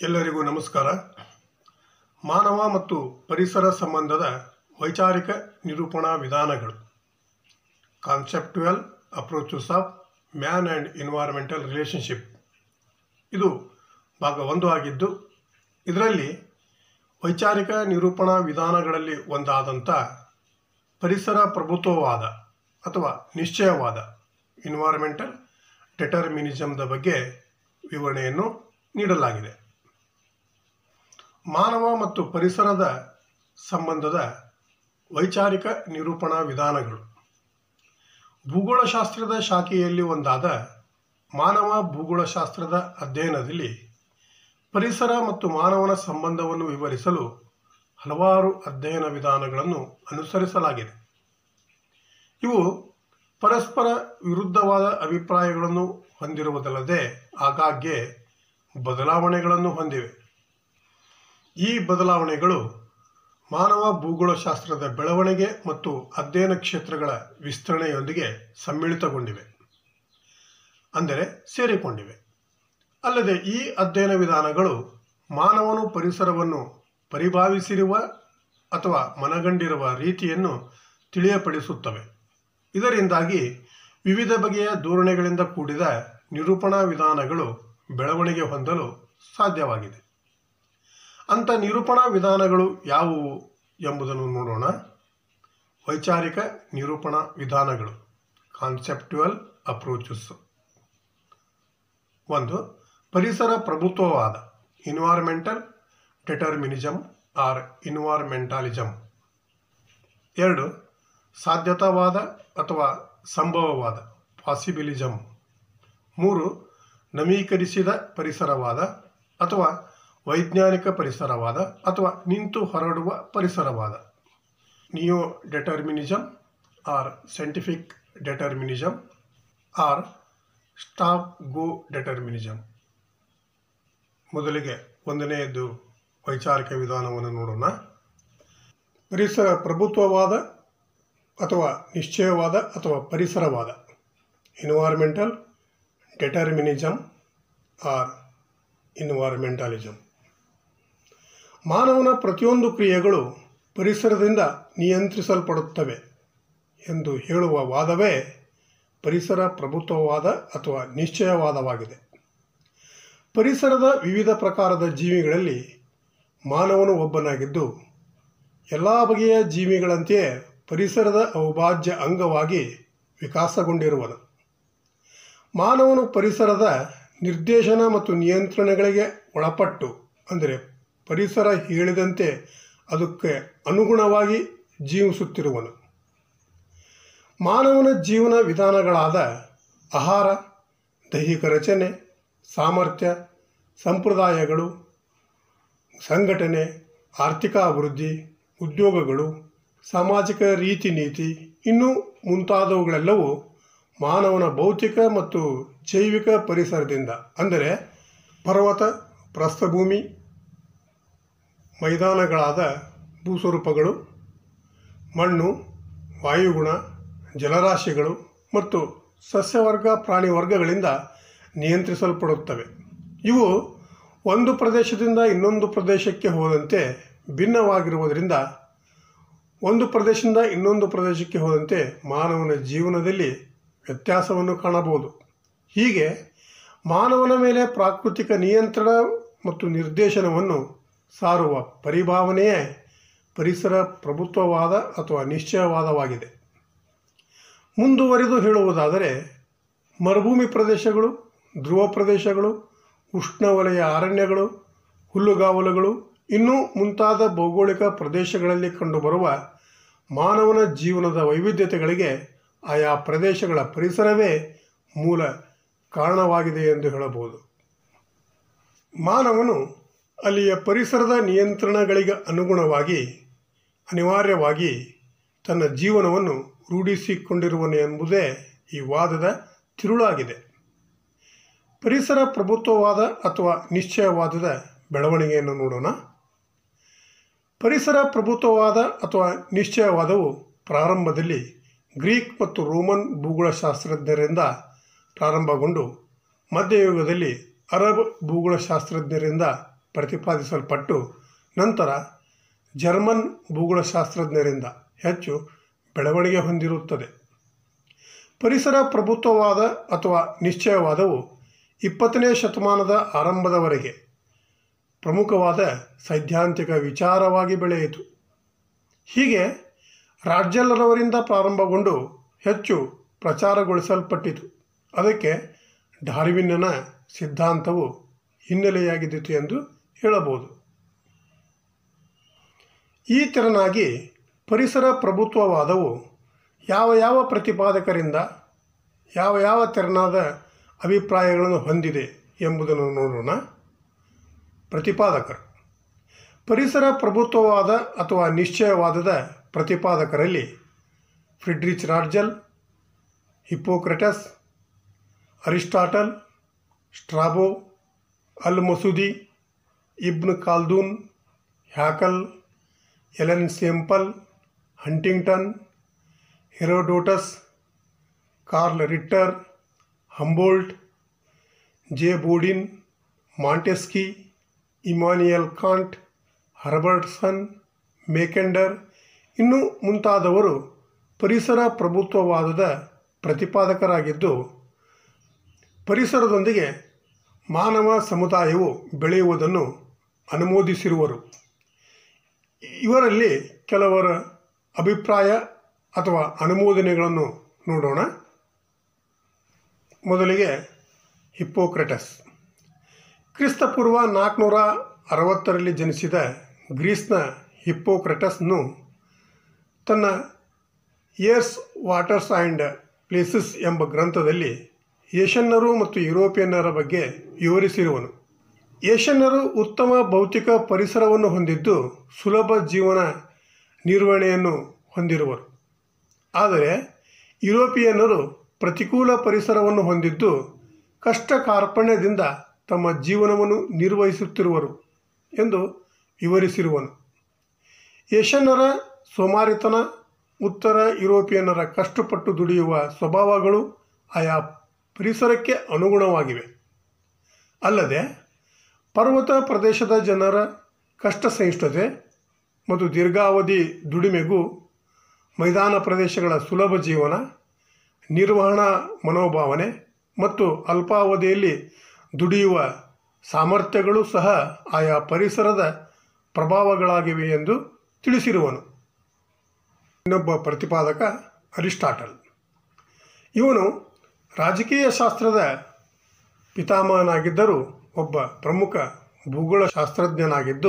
ಎಲ್ಲರಿಗೂ ನಮಸ್ಕಾರ ಮಾನವ ಮತ್ತು ಪರಿಸರ ಸಂಬಂಧದ ವೈಚಾರಿಕ ನಿರೂಪಣಾ ವಿಧಾನಗಳು conceptual approaches of man and environmental relationship ಇದು ಭಾಗ ಒಂದು ಆಗಿದ್ದು ಇದರಲ್ಲಿ ವೈಚಾರಿಕ ನಿರೂಪಣಾ ವಿಧಾನಗಳಲ್ಲಿ ಒಂದಾದಂಥ ಪರಿಸರ ಪ್ರಭುತ್ವವಾದ ಅಥವಾ ನಿಶ್ಚಯವಾದ ಎನ್ವೈರನ್ಮೆಂಟಲ್ ಡೆಟರ್ಮಿನಿಸಮ್ದ ಬಗ್ಗೆ ವಿವರಣೆಯನ್ನು ನೀಡಲಾಗಿದೆ ಮಾನವ ಮತ್ತು ಪರಿಸರದ ಸಂಬಂಧದ ವೈಚಾರಿಕ ನಿರೂಪಣಾ ವಿಧಾನಗಳು ಭೂಗೋಳಶಾಸ್ತ್ರದ ಶಾಖೆಯಲ್ಲಿ ಒಂದಾದ ಮಾನವ ಭೂಗೋಳಶಾಸ್ತ್ರದ ಅಧ್ಯಯನದಲ್ಲಿ ಪರಿಸರ ಮತ್ತು ಮಾನವನ ಸಂಬಂಧವನ್ನು ವಿವರಿಸಲು ಹಲವಾರು ಅಧ್ಯಯನ ವಿಧಾನಗಳನ್ನು ಅನುಸರಿಸಲಾಗಿದೆ ಇವು ಪರಸ್ಪರ ವಿರುದ್ಧವಾದ ಅಭಿಪ್ರಾಯಗಳನ್ನು ಹೊಂದಿರುವುದಲ್ಲದೆ ಆಗಾಗ್ಗೆ ಬದಲಾವಣೆಗಳನ್ನು ಹೊಂದಿವೆ ಈ ಬದಲಾವಣೆಗಳು ಮಾನವ ಭೂಗೋಳಶಾಸ್ತ್ರದ ಬೆಳವಣಿಗೆ ಮತ್ತು ಅಧ್ಯಯನ ಕ್ಷೇತ್ರಗಳ ವಿಸ್ತರಣೆಯೊಂದಿಗೆ ಸಮ್ಮಿಳಿತಗೊಂಡಿವೆ ಅಂದರೆ ಸೇರಿಕೊಂಡಿವೆ ಅಲ್ಲದೆ ಈ ಅಧ್ಯಯನ ವಿಧಾನಗಳು ಮಾನವನು ಪರಿಸರವನ್ನು ಪರಿಭಾವಿಸಿರುವ ಅಥವಾ ಮನಗಂಡಿರುವ ರೀತಿಯನ್ನು ತಿಳಿಯಪಡಿಸುತ್ತವೆ ಇದರಿಂದಾಗಿ ವಿವಿಧ ಬಗೆಯ ಧೋರಣೆಗಳಿಂದ ಕೂಡಿದ ನಿರೂಪಣಾ ವಿಧಾನಗಳು ಬೆಳವಣಿಗೆ ಹೊಂದಲು ಸಾಧ್ಯವಾಗಿದೆ ಅಂಥ ನಿರೂಪಣಾ ವಿಧಾನಗಳು ಯಾವುವು ಎಂಬುದನ್ನು ನೋಡೋಣ ವೈಚಾರಿಕ ನಿರೂಪಣಾ ವಿಧಾನಗಳು ಕಾನ್ಸೆಪ್ಟುವಲ್ ಅಪ್ರೋಚಸ್ ಒಂದು ಪರಿಸರ ಪ್ರಭುತ್ವವಾದ ಇನ್ವಾರ್ಮೆಂಟಲ್ ಡೆಟರ್ಮಿನಿಸಮ್ ಆರ್ ಇನ್ವಾರ್ಮೆಂಟಾಲಿಸಮ್ ಎರಡು ಸಾಧ್ಯತಾವಾದ ಅಥವಾ ಸಂಭವವಾದ ಪಾಸಿಬಿಲಿಸಮ್ ಮೂರು ನವೀಕರಿಸಿದ ಪರಿಸರವಾದ ಅಥವಾ ವೈಜ್ಞಾನಿಕ ಪರಿಸರವಾದ ಅಥವಾ ನಿಂತು ಹೊರಡುವ ಪರಿಸರವಾದ neo determinism or scientific determinism or stop go determinism ಮೊದಲಿಗೆ ಒಂದನೆಯದು ವೈಚಾರಿಕ ವಿಧಾನವನ್ನು ನೋಡೋಣ ಪರಿಸರ ಪ್ರಭುತ್ವವಾದ ಅಥವಾ ನಿಶ್ಚಯವಾದ ಅಥವಾ ಪರಿಸರವಾದ ಎನ್ವೈರ್ಮೆಂಟಲ್ ಡೆಟರ್ಮಿನಿಸಮ್ ಆರ್ ಇನ್ವಾರ್ಮೆಂಟಲಿಸಮ್ ಮಾನವನ ಪ್ರತಿಯೊಂದು ಕ್ರಿಯೆಗಳು ಪರಿಸರದಿಂದ ನಿಯಂತ್ರಿಸಲ್ಪಡುತ್ತವೆ ಎಂದು ಹೇಳುವ ವಾದವೇ ಪರಿಸರ ಪ್ರಭುತ್ವವಾದ ಅಥವಾ ನಿಶ್ಚಯವಾದವಾಗಿದೆ ಪರಿಸರದ ವಿವಿಧ ಪ್ರಕಾರದ ಜೀವಿಗಳಲ್ಲಿ ಮಾನವನು ಒಬ್ಬನಾಗಿದ್ದು ಎಲ್ಲ ಬಗೆಯ ಜೀವಿಗಳಂತೆಯೇ ಪರಿಸರದ ಅವಿಭಾಜ್ಯ ಅಂಗವಾಗಿ ವಿಕಾಸಗೊಂಡಿರುವನು ಮಾನವನು ಪರಿಸರದ ನಿರ್ದೇಶನ ಮತ್ತು ನಿಯಂತ್ರಣಗಳಿಗೆ ಒಳಪಟ್ಟು ಅಂದರೆ ಪರಿಸರ ಹೇಳಿದಂತೆ ಅದಕ್ಕೆ ಅನುಗುಣವಾಗಿ ಜೀವಿಸುತ್ತಿರುವನು ಮಾನವನ ಜೀವನ ವಿಧಾನಗಳಾದ ಆಹಾರ ದೈಹಿಕ ರಚನೆ ಸಾಮರ್ಥ್ಯ ಸಂಪ್ರದಾಯಗಳು ಸಂಘಟನೆ ಆರ್ಥಿಕ ಅಭಿವೃದ್ಧಿ ಉದ್ಯೋಗಗಳು ಸಾಮಾಜಿಕ ರೀತಿ ನೀತಿ ಇನ್ನೂ ಮುಂತಾದವುಗಳೆಲ್ಲವೂ ಮಾನವನ ಭೌತಿಕ ಮತ್ತು ಜೈವಿಕ ಪರಿಸರದಿಂದ ಅಂದರೆ ಪರ್ವತ ಪ್ರಸ್ಥಭೂಮಿ ಮೈದಾನಗಳಾದ ಭೂಸ್ವರೂಪಗಳು ಮಣ್ಣು ವಾಯುಗುಣ ಜಲರಾಶಿಗಳು ಮತ್ತು ಸಸ್ಯವರ್ಗ ಪ್ರಾಣಿ ವರ್ಗಗಳಿಂದ ನಿಯಂತ್ರಿಸಲ್ಪಡುತ್ತವೆ ಇವು ಒಂದು ಪ್ರದೇಶದಿಂದ ಇನ್ನೊಂದು ಪ್ರದೇಶಕ್ಕೆ ಹೋದಂತೆ ಭಿನ್ನವಾಗಿರುವುದರಿಂದ ಒಂದು ಪ್ರದೇಶದಿಂದ ಇನ್ನೊಂದು ಪ್ರದೇಶಕ್ಕೆ ಹೋದಂತೆ ಮಾನವನ ಜೀವನದಲ್ಲಿ ವ್ಯತ್ಯಾಸವನ್ನು ಕಾಣಬಹುದು ಹೀಗೆ ಮಾನವನ ಮೇಲೆ ಪ್ರಾಕೃತಿಕ ನಿಯಂತ್ರಣ ಮತ್ತು ನಿರ್ದೇಶನವನ್ನು ಸಾರುವ ಪರಿಭಾವನೆಯೇ ಪರಿಸರ ಪ್ರಭುತ್ವವಾದ ಅಥವಾ ನಿಶ್ಚಯವಾದವಾಗಿದೆ ಮುಂದುವರಿದು ಹೇಳುವುದಾದರೆ ಮರುಭೂಮಿ ಪ್ರದೇಶಗಳು ಧ್ರುವ ಪ್ರದೇಶಗಳು ಉಷ್ಣವಲಯ ಅರಣ್ಯಗಳು ಹುಲ್ಲುಗಾವಲುಗಳು ಇನ್ನೂ ಮುಂತಾದ ಭೌಗೋಳಿಕ ಪ್ರದೇಶಗಳಲ್ಲಿ ಕಂಡುಬರುವ ಮಾನವನ ಜೀವನದ ವೈವಿಧ್ಯತೆಗಳಿಗೆ ಆಯಾ ಪ್ರದೇಶಗಳ ಪರಿಸರವೇ ಮೂಲ ಕಾರಣವಾಗಿದೆ ಎಂದು ಹೇಳಬಹುದು ಮಾನವನು ಅಲ್ಲಿಯ ಪರಿಸರದ ನಿಯಂತ್ರಣಗಳಿಗೆ ಅನುಗುಣವಾಗಿ ಅನಿವಾರ್ಯವಾಗಿ ತನ್ನ ಜೀವನವನ್ನು ರೂಢಿಸಿಕೊಂಡಿರುವನು ಎಂಬುದೇ ಈ ವಾದದ ತಿರುಳಾಗಿದೆ ಪರಿಸರ ಪ್ರಭುತ್ವವಾದ ಅಥವಾ ನಿಶ್ಚಯವಾದದ ಬೆಳವಣಿಗೆಯನ್ನು ನೋಡೋಣ ಪರಿಸರ ಪ್ರಭುತ್ವವಾದ ಅಥವಾ ನಿಶ್ಚಯವಾದವು ಪ್ರಾರಂಭದಲ್ಲಿ ಗ್ರೀಕ್ ಮತ್ತು ರೋಮನ್ ಭೂಗೋಳಶಾಸ್ತ್ರಜ್ಞರಿಂದ ಪ್ರಾರಂಭಗೊಂಡು ಮಧ್ಯಯುಗದಲ್ಲಿ ಅರಬ್ ಭೂಗೋಳಶಾಸ್ತ್ರಜ್ಞರಿಂದ ಪ್ರತಿಪಾದಿಸಲ್ಪಟ್ಟು ನಂತರ ಜರ್ಮನ್ ಭೂಗೋಳಶಾಸ್ತ್ರಜ್ಞರಿಂದ ಹೆಚ್ಚು ಬೆಳವಣಿಗೆ ಹೊಂದಿರುತ್ತದೆ ಪರಿಸರ ಪ್ರಭುತ್ವವಾದ ಅಥವಾ ನಿಶ್ಚಯವಾದವು ಇಪ್ಪತ್ತನೇ ಶತಮಾನದ ಆರಂಭದವರೆಗೆ ಪ್ರಮುಖವಾದ ಸೈದ್ಧಾಂತಿಕ ವಿಚಾರವಾಗಿ ಬೆಳೆಯಿತು ಹೀಗೆ ರಾಜ್ಯಲ್ಲರವರಿಂದ ಪ್ರಾರಂಭಗೊಂಡು ಹೆಚ್ಚು ಪ್ರಚಾರಗೊಳಿಸಲ್ಪಟ್ಟಿತು ಅದಕ್ಕೆ ಡಾರ್ವಿನ್ನನ ಸಿದ್ಧಾಂತವು ಹಿನ್ನೆಲೆಯಾಗಿದ್ದಿತು ಎಂದು ಹೇಳಬಹುದು ಈ ತೆರನಾಗಿ ಪರಿಸರ ಪ್ರಭುತ್ವವಾದವು ಯಾವ ಯಾವ ಪ್ರತಿಪಾದಕರಿಂದ ಯಾವ ಯಾವ ತೆರನಾದ ಅಭಿಪ್ರಾಯಗಳನ್ನು ಹೊಂದಿದೆ ಎಂಬುದನ್ನು ನೋಡೋಣ ಪ್ರತಿಪಾದಕರು ಪರಿಸರ ಪ್ರಭುತ್ವವಾದ ಅಥವಾ ನಿಶ್ಚಯವಾದದ ಪ್ರತಿಪಾದಕರಲ್ಲಿ ಫ್ರಿಡ್ರಿಚ್ ರಾಡ್ಜಲ್ ಹಿಪ್ಪೋಕ್ರಟಸ್ Aristotle Strabo Al Masudi Ibn Khaldun Haeckel Ellen Semple Huntington Herodotus Carl Ritter Humboldt J Bodin Montesquieu Immanuel Kant Herbertson Mackinder ಇನ್ನೂ ಮುಂತಾದವರು ಪರಿಸರ ಪ್ರಭುತ್ವವಾದದ ಪ್ರತಿಪಾದಕರಾಗಿದ್ದು ಪರಿಸರದೊಂದಿಗೆ ಮಾನವ ಸಮುದಾಯವು ಬೆಳೆಯುವುದನ್ನು ಅನುಮೋದಿಸಿರುವರು ಇವರಲ್ಲಿ ಕೆಲವರ ಅಭಿಪ್ರಾಯ ಅಥವಾ ಅನುಮೋದನೆಗಳನ್ನು ನೋಡೋಣ ಮೊದಲಿಗೆ ಹಿಪ್ಪೋಕ್ರೆಟಸ್ ಕ್ರಿಸ್ತಪೂರ್ವ ನಾಲ್ಕುನೂರ ಅರವತ್ತರಲ್ಲಿ ಜನಿಸಿದ ಗ್ರೀಸ್ನ ಹಿಪ್ಪೋಕ್ರೆಟಸ್ನು ತನ್ನ ಏರ್ಸ್ ವಾಟರ್ಸ್ ಆ್ಯಂಡ್ ಪ್ಲೇಸಸ್ ಎಂಬ ಗ್ರಂಥದಲ್ಲಿ ಏಷ್ಯನ್ನರು ಮತ್ತು ಯುರೋಪಿಯನ್ನರ ಬಗ್ಗೆ ವಿವರಿಸಿರುವನು ಏಷ್ಯನ್ನರು ಉತ್ತಮ ಭೌತಿಕ ಪರಿಸರವನ್ನು ಹೊಂದಿದ್ದು ಸುಲಭ ಜೀವನ ನಿರ್ವಹಣೆಯನ್ನು ಹೊಂದಿರುವರು ಆದರೆ ಯುರೋಪಿಯನ್ನರು ಪ್ರತಿಕೂಲ ಪರಿಸರವನ್ನು ಹೊಂದಿದ್ದು ಕಷ್ಟ ಕಾರ್ಪಣ್ಯದಿಂದ ತಮ್ಮ ಜೀವನವನ್ನು ನಿರ್ವಹಿಸುತ್ತಿರುವರು ಎಂದು ವಿವರಿಸಿರುವನು ಏಷ್ಯನ್ನರ ಸೋಮಾರಿತನ ಉತ್ತರ ಯುರೋಪಿಯನ್ನರ ಕಷ್ಟಪಟ್ಟು ದುಡಿಯುವ ಸ್ವಭಾವಗಳು ಆಯಾ ಪರಿಸರಕ್ಕೆ ಅನುಗುಣವಾಗಿವೆ ಅಲ್ಲದೆ ಪರ್ವತ ಪ್ರದೇಶದ ಜನರ ಕಷ್ಟ ಸಹಿಷ್ಣುತೆ ಮತ್ತು ದೀರ್ಘಾವಧಿ ದುಡಿಮೆಗೂ ಮೈದಾನ ಪ್ರದೇಶಗಳ ಸುಲಭ ಜೀವನ ನಿರ್ವಹಣಾ ಮನೋಭಾವನೆ ಮತ್ತು ಅಲ್ಪಾವಧಿಯಲ್ಲಿ ದುಡಿಯುವ ಸಾಮರ್ಥ್ಯಗಳು ಸಹ ಆಯಾ ಪರಿಸರದ ಪ್ರಭಾವಗಳಾಗಿವೆ ಎಂದು ತಿಳಿಸಿರುವನು ಇನ್ನೊಬ್ಬ ಪ್ರತಿಪಾದಕ ಅರಿಸ್ಟಾಟಲ್ ಇವನು ರಾಜಕೀಯ ಶಾಸ್ತ್ರದ ಪಿತಾಮಹನಾಗಿದ್ದರೂ ಒಬ್ಬ ಪ್ರಮುಖ ಭೂಗೋಳಶಾಸ್ತ್ರಜ್ಞನಾಗಿದ್ದು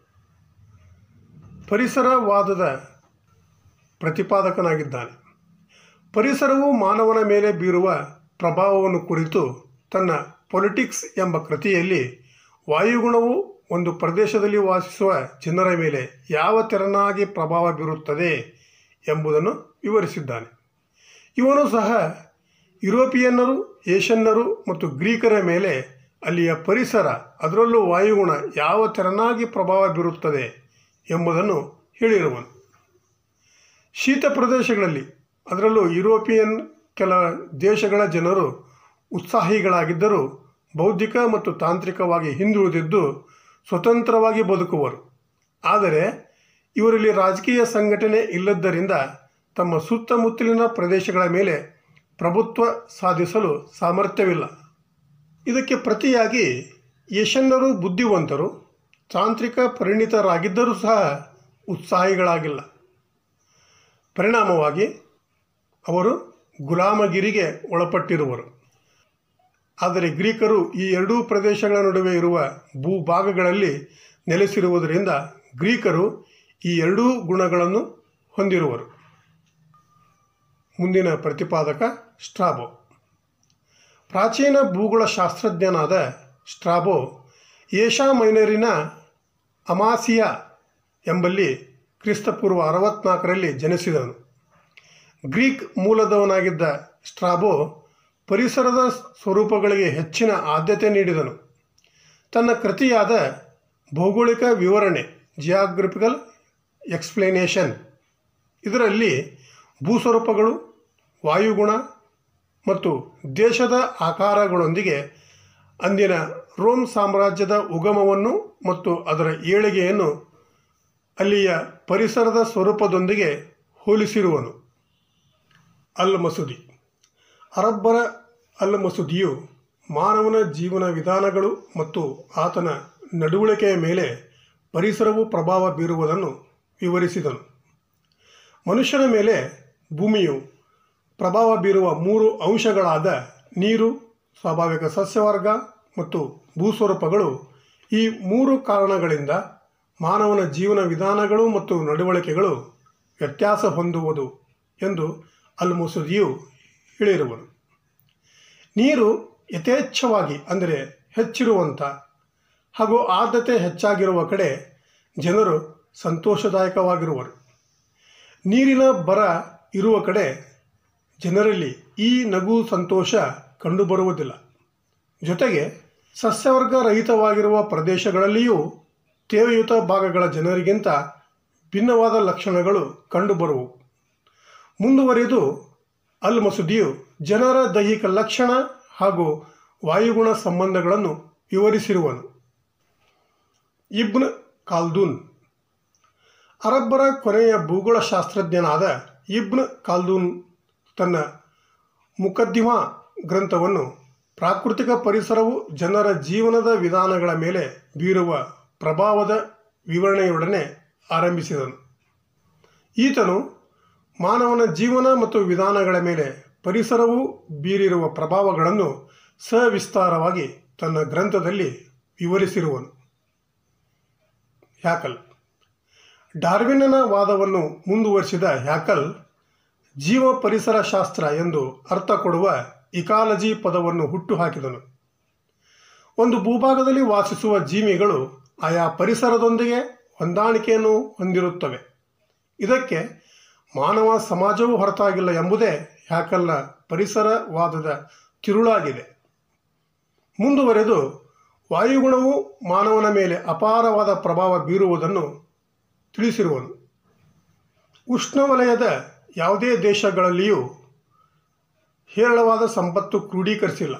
ಪರಿಸರವಾದದ ಪ್ರತಿಪಾದಕನಾಗಿದ್ದಾನೆ ಪರಿಸರವು ಮಾನವನ ಮೇಲೆ ಬೀರುವ ಪ್ರಭಾವವನ್ನು ಕುರಿತು ತನ್ನ ಪೊಲಿಟಿಕ್ಸ್ ಎಂಬ ಕೃತಿಯಲ್ಲಿ ವಾಯುಗುಣವು ಒಂದು ಪ್ರದೇಶದಲ್ಲಿ ವಾಸಿಸುವ ಜನರ ಮೇಲೆ ಯಾವ ತೆರನಾಗಿ ಪ್ರಭಾವ ಬೀರುತ್ತದೆ ಎಂಬುದನ್ನು ವಿವರಿಸಿದ್ದಾನೆ ಇವನು ಸಹ ಯುರೋಪಿಯನ್ನರು ಏಷ್ಯನ್ನರು ಮತ್ತು ಗ್ರೀಕರ ಮೇಲೆ ಅಲ್ಲಿಯ ಪರಿಸರ ಅದರಲ್ಲೂ ವಾಯುಗುಣ ಯಾವ ತೆರನಾಗಿ ಪ್ರಭಾವ ಬೀರುತ್ತದೆ ಎಂಬುದನ್ನು ಹೇಳಿರುವನು ಶೀತ ಪ್ರದೇಶಗಳಲ್ಲಿ ಅದರಲ್ಲೂ ಯುರೋಪಿಯನ್ ಕೆಲ ದೇಶಗಳ ಜನರು ಉತ್ಸಾಹಿಗಳಾಗಿದ್ದರೂ ಬೌದ್ಧಿಕ ಮತ್ತು ತಾಂತ್ರಿಕವಾಗಿ ಹಿಂದುಳಿದಿದ್ದು ಸ್ವತಂತ್ರವಾಗಿ ಬದುಕುವರು ಆದರೆ ಇವರಲ್ಲಿ ರಾಜಕೀಯ ಸಂಘಟನೆ ಇಲ್ಲದ್ದರಿಂದ ತಮ್ಮ ಸುತ್ತಮುತ್ತಲಿನ ಪ್ರದೇಶಗಳ ಮೇಲೆ ಪ್ರಭುತ್ವ ಸಾಧಿಸಲು ಸಾಮರ್ಥ್ಯವಿಲ್ಲ ಇದಕ್ಕೆ ಪ್ರತಿಯಾಗಿ ಏಷ್ಯನ್ನರು ಬುದ್ಧಿವಂತರು ತಾಂತ್ರಿಕ ಪರಿಣಿತರಾಗಿದ್ದರೂ ಸಹ ಉತ್ಸಾಹಿಗಳಾಗಿಲ್ಲ ಪರಿಣಾಮವಾಗಿ ಅವರು ಗುಲಾಮಗಿರಿಗೆ ಒಳಪಟ್ಟಿರುವರು ಆದರೆ ಗ್ರೀಕರು ಈ ಎರಡೂ ಪ್ರದೇಶಗಳ ನಡುವೆ ಇರುವ ಭೂಭಾಗಗಳಲ್ಲಿ ನೆಲೆಸಿರುವುದರಿಂದ ಗ್ರೀಕರು ಈ ಎರಡೂ ಗುಣಗಳನ್ನು ಹೊಂದಿರುವರು ಮುಂದಿನ ಪ್ರತಿಪಾದಕ ಸ್ಟ್ರಾಬೋ ಪ್ರಾಚೀನ ಭೂಗೋಳಶಾಸ್ತ್ರಜ್ಞನಾದ ಸ್ಟ್ರಾಬೋ ಏಷಾ ಮೈನರಿನ ಅಮಾಸಿಯಾ ಎಂಬಲ್ಲಿ ಕ್ರಿಸ್ತಪೂರ್ವ ಅರವತ್ನಾಲ್ಕರಲ್ಲಿ ಜನಿಸಿದನು ಗ್ರೀಕ್ ಮೂಲದವನಾಗಿದ್ದ ಸ್ಟ್ರಾಬೋ ಪರಿಸರದ ಸ್ವರೂಪಗಳಿಗೆ ಹೆಚ್ಚಿನ ಆದ್ಯತೆ ನೀಡಿದನು ತನ್ನ ಕೃತಿಯಾದ ಭೌಗೋಳಿಕ ವಿವರಣೆ ಜಿಯಾಗ್ರಫಿಕಲ್ ಎಕ್ಸ್ಪ್ಲೇನೇಷನ್ ಇದರಲ್ಲಿ ಭೂಸ್ವರೂಪಗಳು ವಾಯುಗುಣ ಮತ್ತು ದೇಶದ ಆಕಾರಗಳೊಂದಿಗೆ ಅಂದಿನ ರೋಮ್ ಸಾಮ್ರಾಜ್ಯದ ಉಗಮವನ್ನು ಮತ್ತು ಅದರ ಏಳಿಗೆಯನ್ನು ಅಲ್ಲಿಯ ಪರಿಸರದ ಸ್ವರೂಪದೊಂದಿಗೆ ಹೋಲಿಸಿರುವನು ಅಲ್ ಮಸೂದಿ ಅರಬ್ಬರ ಅಲ್ ಮಸೂದಿಯು ಮಾನವನ ಜೀವನ ವಿಧಾನಗಳು ಮತ್ತು ಆತನ ನಡವಳಿಕೆಯ ಮೇಲೆ ಪರಿಸರವು ಪ್ರಭಾವ ಬೀರುವುದನ್ನು ವಿವರಿಸಿದನು ಮನುಷ್ಯನ ಮೇಲೆ ಭೂಮಿಯು ಪ್ರಭಾವ ಬೀರುವ ಮೂರು ಅಂಶಗಳಾದ ನೀರು ಸ್ವಾಭಾವಿಕ ಸಸ್ಯವರ್ಗ ಮತ್ತು ಭೂಸ್ವರೂಪಗಳು ಈ ಮೂರು ಕಾರಣಗಳಿಂದ ಮಾನವನ ಜೀವನ ವಿಧಾನಗಳು ಮತ್ತು ನಡವಳಿಕೆಗಳು ವ್ಯತ್ಯಾಸ ಹೊಂದುವುದು ಎಂದು ಅಲ್ ಮುಸುದಿಯು ಹೇಳಿರುವನು ನೀರು ಯಥೇಚ್ಛವಾಗಿ ಅಂದರೆ ಹೆಚ್ಚಿರುವಂಥ ಹಾಗೂ ಆದ್ಯತೆ ಹೆಚ್ಚಾಗಿರುವ ಕಡೆ ಜನರು ಸಂತೋಷದಾಯಕವಾಗಿರುವರು ನೀರಿನ ಬರ ಇರುವ ಕಡೆ ಜನರಲ್ಲಿ ಈ ನಗು ಸಂತೋಷ ಕಂಡುಬರುವುದಿಲ್ಲ ಜೊತೆಗೆ ಸಸ್ಯವರ್ಗ ರಹಿತವಾಗಿರುವ ಪ್ರದೇಶಗಳಲ್ಲಿಯೂ ತೇವಯುತ ಭಾಗಗಳ ಜನರಿಗಿಂತ ಭಿನ್ನವಾದ ಲಕ್ಷಣಗಳು ಕಂಡುಬರುವು ಮುಂದುವರಿದು ಅಲ್ ಮಸೂದಿಯು ಜನರ ದೈಹಿಕ ಲಕ್ಷಣ ಹಾಗೂ ವಾಯುಗುಣ ಸಂಬಂಧಗಳನ್ನು ವಿವರಿಸಿರುವನು ಇಬ್ನ್ ಖಾಲ್ದೂನ್ ಅರಬ್ಬರ ಕೊನೆಯ ಭೂಗೋಳಶಾಸ್ತ್ರಜ್ಞನಾದ ಇಬ್ನ್ ಖಾಲ್ದೂನ್ ತನ್ನ ಮುಕದ್ದಿಮಾ ಗ್ರಂಥವನ್ನು ಪ್ರಾಕೃತಿಕ ಪರಿಸರವು ಜನರ ಜೀವನದ ವಿಧಾನಗಳ ಮೇಲೆ ಬೀರುವ ಪ್ರಭಾವದ ವಿವರಣೆಯೊಡನೆ ಆರಂಭಿಸಿದನು ಈತನು ಮಾನವನ ಜೀವನ ಮತ್ತು ವಿಧಾನಗಳ ಮೇಲೆ ಪರಿಸರವು ಬೀರಿರುವ ಪ್ರಭಾವಗಳನ್ನು ಸವಿಸ್ತಾರವಾಗಿ ತನ್ನ ಗ್ರಂಥದಲ್ಲಿ ವಿವರಿಸಿರುವನು ಹ್ಯಾಕಲ್ ಡಾರ್ವಿನ್ನನ ವಾದವನ್ನು ಮುಂದುವರಿಸಿದ ಹ್ಯಾಕಲ್ ಜೀವ ಪರಿಸರ ಶಾಸ್ತ್ರ ಎಂದು ಅರ್ಥ ಕೊಡುವ ಇಕಾಲಜಿ ಪದವನ್ನು ಹುಟ್ಟುಹಾಕಿದನು ಒಂದು ಭೂಭಾಗದಲ್ಲಿ ವಾಸಿಸುವ ಜೀವಿಗಳು ಆಯಾ ಪರಿಸರದೊಂದಿಗೆ ಹೊಂದಾಣಿಕೆಯನ್ನು ಹೊಂದಿರುತ್ತವೆ ಇದಕ್ಕೆ ಮಾನವ ಸಮಾಜವೂ ಹೊರತಾಗಿಲ್ಲ ಎಂಬುದೇ ಹ್ಯಾಕಲ್ನ ಪರಿಸರವಾದದ ತಿರುಳಾಗಿದೆ ಮುಂದುವರೆದು ವಾಯುಗುಣವು ಮಾನವನ ಮೇಲೆ ಅಪಾರವಾದ ಪ್ರಭಾವ ಬೀರುವುದನ್ನು ತಿಳಿಸಿರುವನು ಉಷ್ಣವಲಯದ ಯಾವುದೇ ದೇಶಗಳಲ್ಲಿಯೂ ಹೇರಳವಾದ ಸಂಪತ್ತು ಕ್ರೋಢೀಕರಿಸಿಲ್ಲ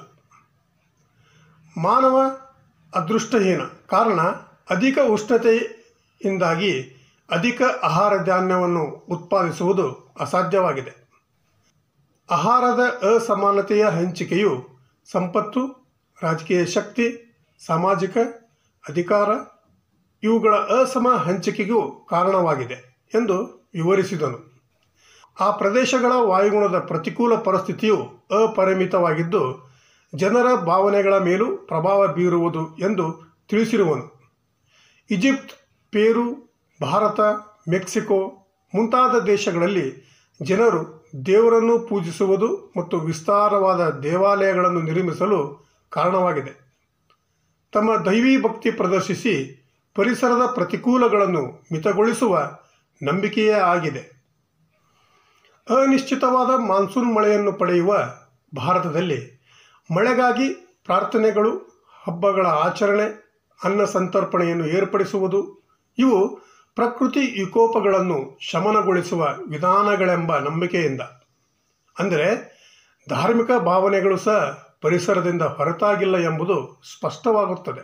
ಮಾನವ ಅದೃಷ್ಟಹೀನ ಕಾರಣ ಅಧಿಕ ಉಷ್ಣತೆಯಿಂದಾಗಿ ಅಧಿಕ ಆಹಾರ ಧಾನ್ಯವನ್ನು ಉತ್ಪಾದಿಸುವುದು ಅಸಾಧ್ಯವಾಗಿದೆ ಆಹಾರದ ಅಸಮಾನತೆಯ ಹಂಚಿಕೆಯು ಸಂಪತ್ತು ರಾಜಕೀಯ ಶಕ್ತಿ ಸಾಮಾಜಿಕ ಅಧಿಕಾರ ಇವುಗಳ ಅಸಮ ಹಂಚಿಕೆಗೂ ಕಾರಣವಾಗಿದೆ ಎಂದು ವಿವರಿಸಿದನು ಆ ಪ್ರದೇಶಗಳ ವಾಯುಗುಣದ ಪ್ರತಿಕೂಲ ಪರಿಸ್ಥಿತಿಯು ಅಪರಿಮಿತವಾಗಿದ್ದು ಜನರ ಭಾವನೆಗಳ ಮೇಲೂ ಪ್ರಭಾವ ಬೀರುವುದು ಎಂದು ತಿಳಿಸಿರುವನು ಈಜಿಪ್ಟ್ ಪೇರು ಭಾರತ ಮೆಕ್ಸಿಕೋ ಮುಂತಾದ ದೇಶಗಳಲ್ಲಿ ಜನರು ದೇವರನ್ನು ಪೂಜಿಸುವುದು ಮತ್ತು ವಿಸ್ತಾರವಾದ ದೇವಾಲಯಗಳನ್ನು ನಿರ್ಮಿಸಲು ಕಾರಣವಾಗಿದೆ ತಮ್ಮ ದೈವಿ ಭಕ್ತಿ ಪ್ರದರ್ಶಿಸಿ ಪರಿಸರದ ಪ್ರತಿಕೂಲಗಳನ್ನು ಮಿತಗೊಳಿಸುವ ನಂಬಿಕೆಯೇ ಆಗಿದೆ ಅನಿಶ್ಚಿತವಾದ ಮಾನ್ಸೂನ್ ಮಳೆಯನ್ನು ಪಡೆಯುವ ಭಾರತದಲ್ಲಿ ಮಳೆಗಾಗಿ ಪ್ರಾರ್ಥನೆಗಳು ಹಬ್ಬಗಳ ಆಚರಣೆ ಅನ್ನ ಸಂತರ್ಪಣೆಯನ್ನು ಏರ್ಪಡಿಸುವುದು ಇವು ಪ್ರಕೃತಿ ವಿಕೋಪಗಳನ್ನು ಶಮನಗೊಳಿಸುವ ವಿಧಾನಗಳೆಂಬ ನಂಬಿಕೆಯಿಂದ ಅಂದರೆ ಧಾರ್ಮಿಕ ಭಾವನೆಗಳು ಸಹ ಪರಿಸರದಿಂದ ಹೊರತಾಗಿಲ್ಲ ಎಂಬುದು ಸ್ಪಷ್ಟವಾಗುತ್ತದೆ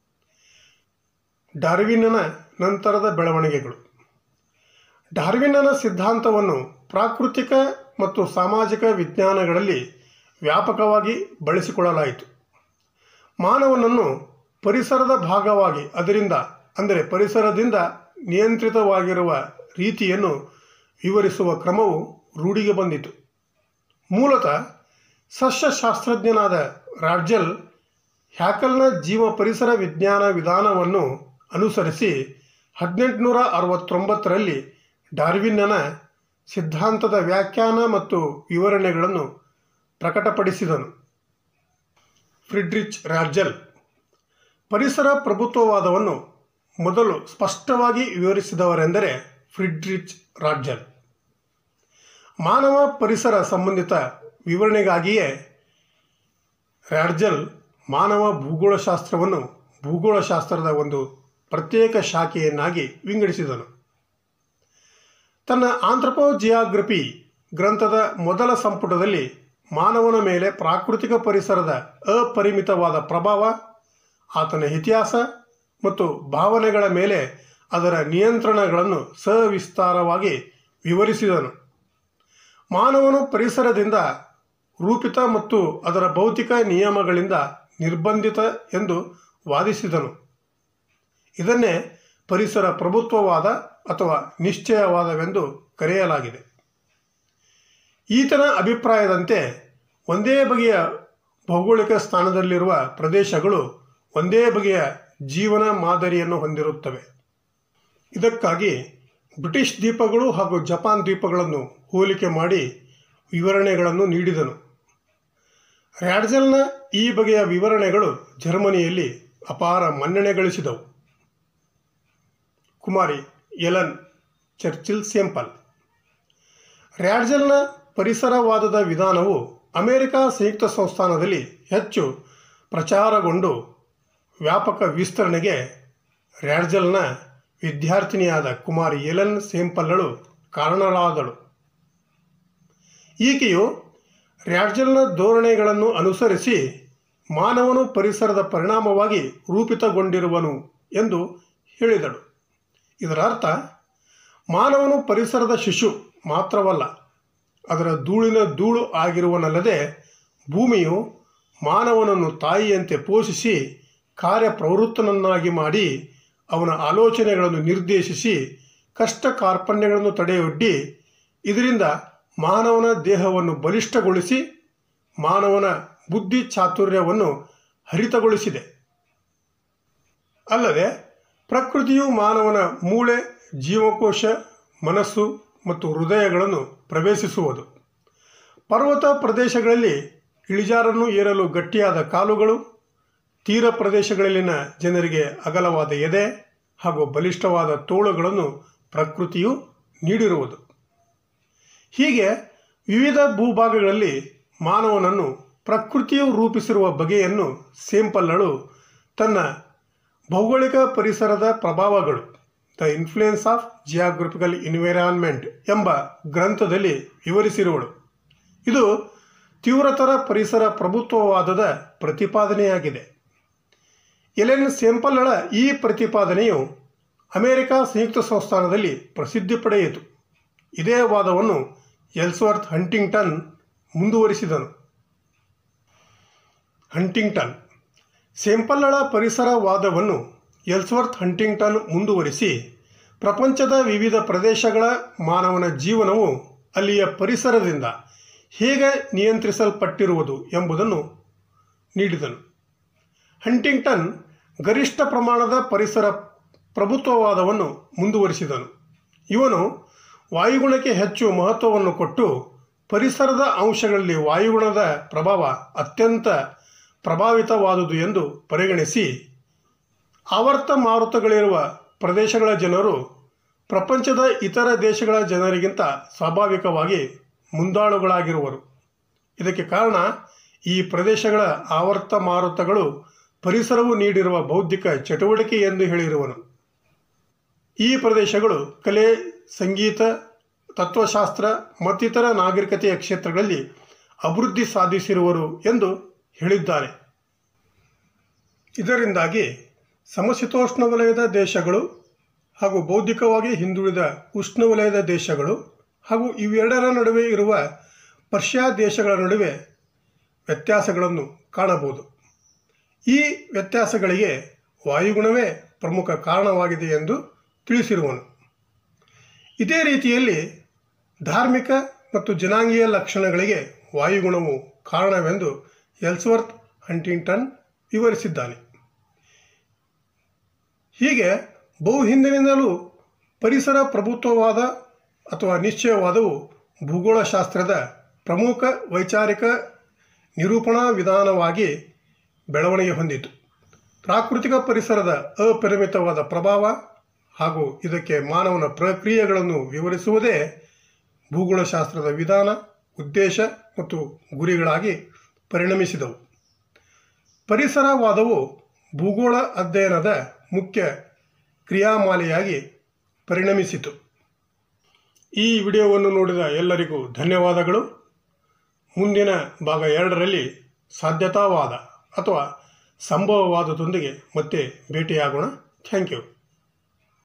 ಡಾರ್ವಿನ್ನನ ನಂತರದ ಬೆಳವಣಿಗೆಗಳು ಡಾರ್ವಿನ್ನನ ಸಿದ್ಧಾಂತವನ್ನು ಪ್ರಾಕೃತಿಕ ಮತ್ತು ಸಾಮಾಜಿಕ ವಿಜ್ಞಾನಗಳಲ್ಲಿ ವ್ಯಾಪಕವಾಗಿ ಬಳಸಿಕೊಳ್ಳಲಾಯಿತು ಮಾನವನನ್ನು ಪರಿಸರದ ಭಾಗವಾಗಿ ಅದರಿಂದ ಅಂದರೆ ಪರಿಸರದಿಂದ ನಿಯಂತ್ರಿತವಾಗಿರುವ ರೀತಿಯನ್ನು ವಿವರಿಸುವ ಕ್ರಮವು ರೂಢಿಗೆ ಬಂದಿತು ಮೂಲತಃ ಸಸ್ಯಶಾಸ್ತ್ರಜ್ಞನಾದ ರಾಡ್ಜಲ್ ಹ್ಯಾಕಲ್ನ ಜೀವ ಪರಿಸರ ವಿಜ್ಞಾನ ವಿಧಾನವನ್ನು ಅನುಸರಿಸಿ ಹದಿನೆಂಟುನೂರ ಅರವತ್ತೊಂಬತ್ತರಲ್ಲಿ ಡಾರ್ವಿನ್ನನ ಸಿದ್ಧಾಂತದ ವ್ಯಾಖ್ಯಾನ ಮತ್ತು ವಿವರಣೆಗಳನ್ನು ಪ್ರಕಟಪಡಿಸಿದನು ಫ್ರಿಡ್ರಿಚ್ ರಾಡ್ಜಲ್ ಪರಿಸರ ಪ್ರಭುತ್ವವಾದವನ್ನು ಮೊದಲು ಸ್ಪಷ್ಟವಾಗಿ ವಿವರಿಸಿದವರೆಂದರೆ ಫ್ರಿಡ್ರಿಚ್ ರಾಡ್ಜಲ್ ಮಾನವ ಪರಿಸರ ಸಂಬಂಧಿತ ವಿವರಣೆಗಾಗಿಯೇ ರಾಡ್ಜಲ್ ಮಾನವ ಭೂಗೋಳಶಾಸ್ತ್ರವನ್ನು ಭೂಗೋಳಶಾಸ್ತ್ರದ ಒಂದು ಪ್ರತ್ಯೇಕ ಶಾಖೆಯನ್ನಾಗಿ ವಿಂಗಡಿಸಿದನು ತನ್ನ ಆಂಥ್ರಪೋಜಿಯಾಗ್ರಫಿ ಗ್ರಂಥದ ಮೊದಲ ಸಂಪುಟದಲ್ಲಿ ಮಾನವನ ಮೇಲೆ ಪ್ರಾಕೃತಿಕ ಪರಿಸರದ ಅಪರಿಮಿತವಾದ ಪ್ರಭಾವ ಆತನ ಇತಿಹಾಸ ಮತ್ತು ಭಾವನೆಗಳ ಮೇಲೆ ಅದರ ನಿಯಂತ್ರಣಗಳನ್ನು ಸವಿಸ್ತಾರವಾಗಿ ವಿವರಿಸಿದನು ಮಾನವನು ಪರಿಸರದಿಂದ ರೂಪಿತ ಮತ್ತು ಅದರ ಭೌತಿಕ ನಿಯಮಗಳಿಂದ ನಿರ್ಬಂಧಿತ ಎಂದು ವಾದಿಸಿದನು ಇದನ್ನೇ ಪರಿಸರ ಪ್ರಭುತ್ವವಾದ ಅಥವಾ ನಿಶ್ಚಯವಾದವೆಂದು ಕರೆಯಲಾಗಿದೆ ಈತನ ಅಭಿಪ್ರಾಯದಂತೆ ಒಂದೇ ಬಗೆಯ ಭೌಗೋಳಿಕ ಸ್ಥಾನದಲ್ಲಿರುವ ಪ್ರದೇಶಗಳು ಒಂದೇ ಬಗೆಯ ಜೀವನ ಮಾದರಿಯನ್ನು ಹೊಂದಿರುತ್ತವೆ ಇದಕ್ಕಾಗಿ ಬ್ರಿಟಿಷ್ ದ್ವೀಪಗಳು ಹಾಗೂ ಜಪಾನ್ ದ್ವೀಪಗಳನ್ನು ಹೋಲಿಕೆ ಮಾಡಿ ವಿವರಣೆಗಳನ್ನು ನೀಡಿದನು ರ್ಯಾಡ್ಜಲ್ನ ಈ ಬಗೆಯ ವಿವರಣೆಗಳು ಜರ್ಮನಿಯಲ್ಲಿ ಅಪಾರ ಮನ್ನಣೆ ಗಳಿಸಿದವು ಕುಮಾರಿ ಎಲನ್ ಚರ್ಚಿಲ್ ಸೆಂಪಲ್ ರ್ಯಾಡ್ಜಲ್ನ ಪರಿಸರವಾದದ ವಿಧಾನವು ಅಮೆರಿಕ ಸಂಯುಕ್ತ ಸಂಸ್ಥಾನದಲ್ಲಿ ಹೆಚ್ಚು ಪ್ರಚಾರಗೊಂಡು ವ್ಯಾಪಕ ವಿಸ್ತರಣೆಗೆ ರ್ಯಾಡ್ಜಲ್ನ ವಿದ್ಯಾರ್ಥಿನಿಯಾದ ಕುಮಾರಿ ಎಲನ್ ಸೇಂಪಲ್ಲಳು ಕಾರಣರಾದಳು ಈಕೆಯು ರ್ಯಾಡ್ಜಲ್ನ ಧೋರಣೆಗಳನ್ನು ಅನುಸರಿಸಿ ಮಾನವನು ಪರಿಸರದ ಪರಿಣಾಮವಾಗಿ ರೂಪಿತಗೊಂಡಿರುವನು ಎಂದು ಹೇಳಿದಳು ಇದರ ಅರ್ಥ ಮಾನವನು ಪರಿಸರದ ಶಿಶು ಮಾತ್ರವಲ್ಲ ಅದರ ಧೂಳಿನ ಧೂಳು ಆಗಿರುವನಲ್ಲದೆ ಭೂಮಿಯು ಮಾನವನನ್ನು ತಾಯಿಯಂತೆ ಪೋಷಿಸಿ ಕಾರ್ಯಪ್ರವೃತ್ತನನ್ನಾಗಿ ಮಾಡಿ ಅವನ ಆಲೋಚನೆಗಳನ್ನು ನಿರ್ದೇಶಿಸಿ ಕಷ್ಟ ಕಾರ್ಪಣ್ಯಗಳನ್ನು ತಡೆಯೊಡ್ಡಿ ಇದರಿಂದ ಮಾನವನ ದೇಹವನ್ನು ಬಲಿಷ್ಠಗೊಳಿಸಿ ಮಾನವನ ಬುದ್ಧಿ ಚಾತುರ್ಯವನ್ನು ಹರಿತಗೊಳಿಸಿದೆ ಅಲ್ಲದೆ ಪ್ರಕೃತಿಯು ಮಾನವನ ಮೂಳೆ ಜೀವಕೋಶ ಮನಸ್ಸು ಮತ್ತು ಹೃದಯಗಳನ್ನು ಪ್ರವೇಶಿಸುವುದು ಪರ್ವತ ಪ್ರದೇಶಗಳಲ್ಲಿ ಇಳಿಜಾರನ್ನು ಏರಲು ಗಟ್ಟಿಯಾದ ಕಾಲುಗಳು ತೀರ ಪ್ರದೇಶಗಳಲ್ಲಿನ ಜನರಿಗೆ ಅಗಲವಾದ ಎದೆ ಹಾಗೂ ಬಲಿಷ್ಠವಾದ ತೋಳುಗಳನ್ನು ಪ್ರಕೃತಿಯು ನೀಡಿರುವುದು ಹೀಗೆ ವಿವಿಧ ಭೂಭಾಗಗಳಲ್ಲಿ ಮಾನವನನ್ನು ಪ್ರಕೃತಿಯು ರೂಪಿಸಿರುವ ಬಗೆಯನ್ನು ಸೇಂಪಲ್ಲಳು ತನ್ನ ಭೌಗೋಳಿಕ ಪರಿಸರದ ಪ್ರಭಾವಗಳು the influence of geographical environment ಎಂಬ ಗ್ರಂಥದಲ್ಲಿ ವಿವರಿಸಿರುವಳು ಇದು ತೀವ್ರತರ ಪರಿಸರ ಪ್ರಭುತ್ವವಾದದ ಪ್ರತಿಪಾದನೆಯಾಗಿದೆ ಎಲೆನ್ ಸೆಂಪಲ್ಲಳ ಈ ಪ್ರತಿಪಾದನೆಯು ಅಮೆರಿಕ ಸಂಯುಕ್ತ ಸಂಸ್ಥಾನದಲ್ಲಿ ಪ್ರಸಿದ್ಧಿ ಪಡೆಯಿತು ಇದೇ ವಾದವನ್ನು ಎಲ್ಸ್ವರ್ತ್ ಹಂಟಿಂಗ್ಟನ್ ಮುಂದುವರಿಸಿದನು ಹಂಟಿಂಗ್ಟನ್ ಸೆಂಪಲ್ಲಳ ಪರಿಸರ ವಾದವನ್ನು ಎಲ್ಸ್ವರ್ತ್ ಹಂಟಿಂಗ್ಟನ್ ಮುಂದುವರಿಸಿ ಪ್ರಪಂಚದ ವಿವಿಧ ಪ್ರದೇಶಗಳ ಮಾನವನ ಜೀವನವು ಅಲ್ಲಿಯ ಪರಿಸರದಿಂದ ಹೇಗೆ ನಿಯಂತ್ರಿಸಲ್ಪಟ್ಟಿರುವುದು ಎಂಬುದನ್ನು ನೀಡಿದನು ಹಂಟಿಂಗ್ಟನ್ ಗರಿಷ್ಠ ಪ್ರಮಾಣದ ಪರಿಸರ ಪ್ರಭುತ್ವವಾದವನ್ನು ಮುಂದುವರಿಸಿದನು ಇವನು ವಾಯುಗುಣಕ್ಕೆ ಹೆಚ್ಚು ಮಹತ್ವವನ್ನು ಕೊಟ್ಟು ಪರಿಸರದ ಅಂಶಗಳಲ್ಲಿ ವಾಯುಗುಣದ ಪ್ರಭಾವ ಅತ್ಯಂತ ಪ್ರಭಾವಿತವಾದುದು ಎಂದು ಪರಿಗಣಿಸಿ ಆವರ್ತ ಮಾರುತಗಳಿರುವ ಪ್ರದೇಶಗಳ ಜನರು ಪ್ರಪಂಚದ ಇತರ ದೇಶಗಳ ಜನರಿಗಿಂತ ಸ್ವಾಭಾವಿಕವಾಗಿ ಮುಂದಾಳುಗಳಾಗಿರುವರು ಇದಕ್ಕೆ ಕಾರಣ ಈ ಪ್ರದೇಶಗಳ ಆವರ್ತ ಮಾರುತಗಳು ಪರಿಸರವು ನೀಡಿರುವ ಬೌದ್ಧಿಕ ಚಟುವಟಿಕೆ ಎಂದು ಹೇಳಿರುವನು ಈ ಪ್ರದೇಶಗಳು ಕಲೆ ಸಂಗೀತ ತತ್ವಶಾಸ್ತ್ರ ಮತ್ತಿತರ ನಾಗರಿಕತೆಯ ಕ್ಷೇತ್ರಗಳಲ್ಲಿ ಅಭಿವೃದ್ಧಿ ಸಾಧಿಸಿರುವರು ಎಂದು ಹೇಳಿದ್ದಾರೆ ಇದರಿಂದಾಗಿ ಸಮಶೀತೋಷ್ಣ ವಲಯದ ದೇಶಗಳು ಹಾಗೂ ಬೌದ್ಧಿಕವಾಗಿ ಹಿಂದುಳಿದ ಉಷ್ಣವಲಯದ ದೇಶಗಳು ಹಾಗೂ ಇವೆರಡರ ನಡುವೆ ಇರುವ ಪರ್ಷಿಯಾ ದೇಶಗಳ ನಡುವೆ ವ್ಯತ್ಯಾಸಗಳನ್ನು ಕಾಣಬಹುದು ಈ ವ್ಯತ್ಯಾಸಗಳಿಗೆ ವಾಯುಗುಣವೇ ಪ್ರಮುಖ ಕಾರಣವಾಗಿದೆ ಎಂದು ತಿಳಿಸಿರುವನು ಇದೇ ರೀತಿಯಲ್ಲಿ ಧಾರ್ಮಿಕ ಮತ್ತು ಜನಾಂಗೀಯ ಲಕ್ಷಣಗಳಿಗೆ ವಾಯುಗುಣವು ಕಾರಣವೆಂದು ಎಲ್ಸ್ವರ್ತ್ ಹಂಟಿಂಗ್ಟನ್ ವಿವರಿಸಿದ್ದಾನೆ ಹೀಗೆ ಬಹು ಹಿಂದಿನಿಂದಲೂ ಪರಿಸರ ಪ್ರಭುತ್ವವಾದ ಅಥವಾ ನಿಶ್ಚಯವಾದವು ಭೂಗೋಳಶಾಸ್ತ್ರದ ಪ್ರಮುಖ ವೈಚಾರಿಕ ನಿರೂಪಣಾ ವಿಧಾನವಾಗಿ ಬೆಳವಣಿಗೆ ಹೊಂದಿತು ಪ್ರಾಕೃತಿಕ ಪರಿಸರದ ಅಪರಿಮಿತವಾದ ಪ್ರಭಾವ ಹಾಗೂ ಇದಕ್ಕೆ ಮಾನವನ ಪ್ರಕ್ರಿಯೆಗಳನ್ನು ವಿವರಿಸುವುದೇ ಭೂಗೋಳಶಾಸ್ತ್ರದ ವಿಧಾನ ಉದ್ದೇಶ ಮತ್ತು ಗುರಿಗಳಾಗಿ ಪರಿಣಮಿಸಿದವು ಪರಿಸರವಾದವು ಭೂಗೋಳ ಅಧ್ಯಯನದ ಮುಖ್ಯ ಕ್ರಿಯಾಮಾಲೆಯಾಗಿ ಪರಿಣಮಿಸಿತು ಈ ವಿಡಿಯೋವನ್ನು ನೋಡಿದ ಎಲ್ಲರಿಗೂ ಧನ್ಯವಾದಗಳು ಮುಂದಿನ ಭಾಗ ಎರಡರಲ್ಲಿ ಸಾಧ್ಯತಾವಾದ ಅಥವಾ ಸಂಭವವಾದದೊಂದಿಗೆ ಮತ್ತೆ ಭೇಟಿಯಾಗೋಣ ಥ್ಯಾಂಕ್ ಯು